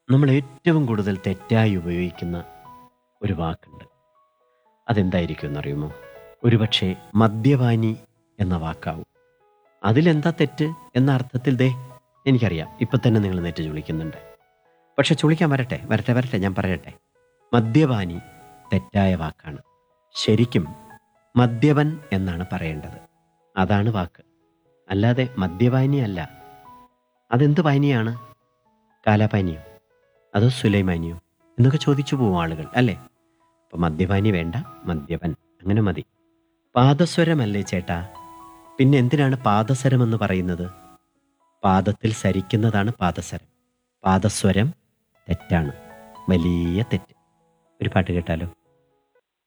നമ്മൾ ഏറ്റവും കൂടുതൽ തെറ്റായി ഉപയോഗിക്കുന്ന ഒരു വാക്കുണ്ട് അതെന്തായിരിക്കും എന്നറിയുമോ ഒരുപക്ഷെ മദ്യപാനി എന്ന വാക്കാവും അതിലെന്താ തെറ്റ് എന്ന അർത്ഥത്തിൽ ദേ എനിക്കറിയാം ഇപ്പം തന്നെ നിങ്ങൾ നെറ്റ് ചുളിക്കുന്നുണ്ട് പക്ഷെ ചുളിക്കാൻ വരട്ടെ വരട്ടെ വരട്ടെ ഞാൻ പറയട്ടെ മദ്യപാനി തെറ്റായ വാക്കാണ് ശരിക്കും മദ്യപൻ എന്നാണ് പറയേണ്ടത് അതാണ് വാക്ക് അല്ലാതെ മദ്യപാനി അല്ല അതെന്ത് പാനിയാണ് കാലാപാനിയോ അതോ സുലൈമാനിയോ എന്നൊക്കെ ചോദിച്ചു പോവും ആളുകൾ അല്ലേ അപ്പം മദ്യപാനി വേണ്ട മദ്യപൻ അങ്ങനെ മതി പാദസ്വരമല്ലേ ചേട്ടാ പിന്നെ എന്തിനാണ് പാദസരം എന്ന് പറയുന്നത് പാദത്തിൽ സരിക്കുന്നതാണ് പാദസരം പാദസ്വരം തെറ്റാണ് വലിയ തെറ്റ് ഒരു പാട്ട് കേട്ടാലോ